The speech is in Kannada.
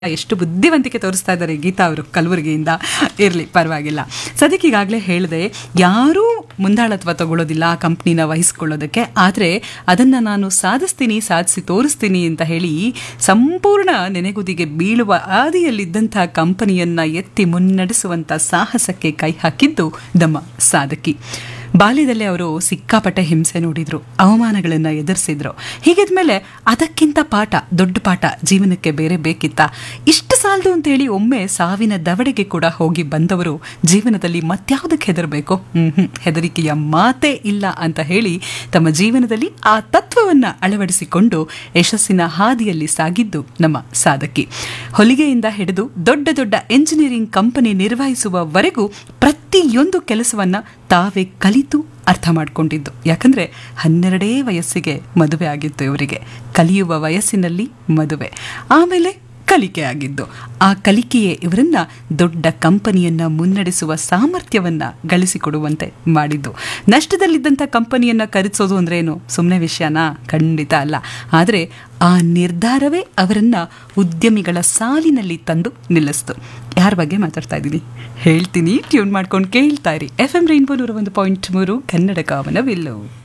ಎಷ್ಟು ಬುದ್ಧಿವಂತಿಕೆ ತೋರಿಸ್ತಾ ಇದ್ದಾರೆ ಗೀತಾ ಅವರು ಕಲಬುರಗಿಯಿಂದ ಇರಲಿ ಪರವಾಗಿಲ್ಲ ಸದ್ಯಕ್ಕೆ ಈಗಾಗಲೇ ಹೇಳಿದೆ ಯಾರೂ ಮುಂದಾಳತ್ವ ತಗೊಳ್ಳೋದಿಲ್ಲ ಆ ಕಂಪ್ನಿನ ವಹಿಸ್ಕೊಳ್ಳೋದಕ್ಕೆ ಆದರೆ ಅದನ್ನು ನಾನು ಸಾಧಿಸ್ತೀನಿ ಸಾಧಿಸಿ ತೋರಿಸ್ತೀನಿ ಅಂತ ಹೇಳಿ ಸಂಪೂರ್ಣ ನೆನೆಗುದಿಗೆ ಬೀಳುವ ಆದಿಯಲ್ಲಿದ್ದಂಥ ಕಂಪನಿಯನ್ನು ಎತ್ತಿ ಮುನ್ನಡೆಸುವಂಥ ಸಾಹಸಕ್ಕೆ ಕೈ ಹಾಕಿದ್ದು ನಮ್ಮ ಸಾಧಕಿ ಬಾಲ್ಯದಲ್ಲೇ ಅವರು ಸಿಕ್ಕಾಪಟ್ಟೆ ಹಿಂಸೆ ನೋಡಿದ್ರು ಅವಮಾನಗಳನ್ನು ಎದುರಿಸಿದ್ರು ಹೀಗಿದ್ಮೇಲೆ ಅದಕ್ಕಿಂತ ಪಾಠ ದೊಡ್ಡ ಪಾಠ ಜೀವನಕ್ಕೆ ಬೇರೆ ಬೇಕಿತ್ತ ಇಷ್ಟು ಸಾಲದು ಅಂತೇಳಿ ಒಮ್ಮೆ ಸಾವಿನ ದವಡೆಗೆ ಕೂಡ ಹೋಗಿ ಬಂದವರು ಜೀವನದಲ್ಲಿ ಮತ್ಯಾವುದಕ್ಕೆ ಹೆದರಬೇಕು ಹ್ಮ್ ಹೆದರಿಕೆಯ ಮಾತೇ ಇಲ್ಲ ಅಂತ ಹೇಳಿ ತಮ್ಮ ಜೀವನದಲ್ಲಿ ಆ ತತ್ವವನ್ನು ಅಳವಡಿಸಿಕೊಂಡು ಯಶಸ್ಸಿನ ಹಾದಿಯಲ್ಲಿ ಸಾಗಿದ್ದು ನಮ್ಮ ಸಾಧಕಿ ಹೊಲಿಗೆಯಿಂದ ಹಿಡಿದು ದೊಡ್ಡ ದೊಡ್ಡ ಎಂಜಿನಿಯರಿಂಗ್ ಕಂಪನಿ ನಿರ್ವಹಿಸುವವರೆಗೂ ಪ್ರತಿಯೊಂದು ಕೆಲಸವನ್ನ ತಾವೇ ಕಲಿತು ಅರ್ಥ ಮಾಡಿಕೊಂಡಿದ್ದು ಯಾಕಂದ್ರೆ ಹನ್ನೆರಡೇ ವಯಸ್ಸಿಗೆ ಮದುವೆ ಆಗಿತ್ತು ಇವರಿಗೆ ಕಲಿಯುವ ವಯಸ್ಸಿನಲ್ಲಿ ಮದುವೆ ಆಮೇಲೆ ಕಲಿಕೆ ಆಗಿದ್ದು ಆ ಕಲಿಕೆಯೇ ಇವರನ್ನ ದೊಡ್ಡ ಕಂಪನಿಯನ್ನ ಮುನ್ನಡೆಸುವ ಸಾಮರ್ಥ್ಯವನ್ನ ಗಳಿಸಿಕೊಡುವಂತೆ ಮಾಡಿದ್ದು ನಷ್ಟದಲ್ಲಿದ್ದಂಥ ಕಂಪನಿಯನ್ನ ಖರೀದಿಸೋದು ಅಂದ್ರೆ ಏನು ಸುಮ್ಮನೆ ವಿಷಯನಾ ಖಂಡಿತ ಅಲ್ಲ ಆದರೆ ಆ ನಿರ್ಧಾರವೇ ಅವರನ್ನ ಉದ್ಯಮಿಗಳ ಸಾಲಿನಲ್ಲಿ ತಂದು ನಿಲ್ಲಿಸ್ತು ಯಾರ ಬಗ್ಗೆ ಮಾತಾಡ್ತಾ ಇದ್ದೀನಿ ಹೇಳ್ತೀನಿ ಟ್ಯೂನ್ ಮಾಡ್ಕೊಂಡು ಕೇಳ್ತಾ ಇರಿ ಎಫ್ ಎಂ ರೈನ್ಬೋ ನೂರ ಒಂದು ಪಾಯಿಂಟ್ ಮೂರು ಕನ್ನಡ ಕಾಮನವಿಲ್ಲು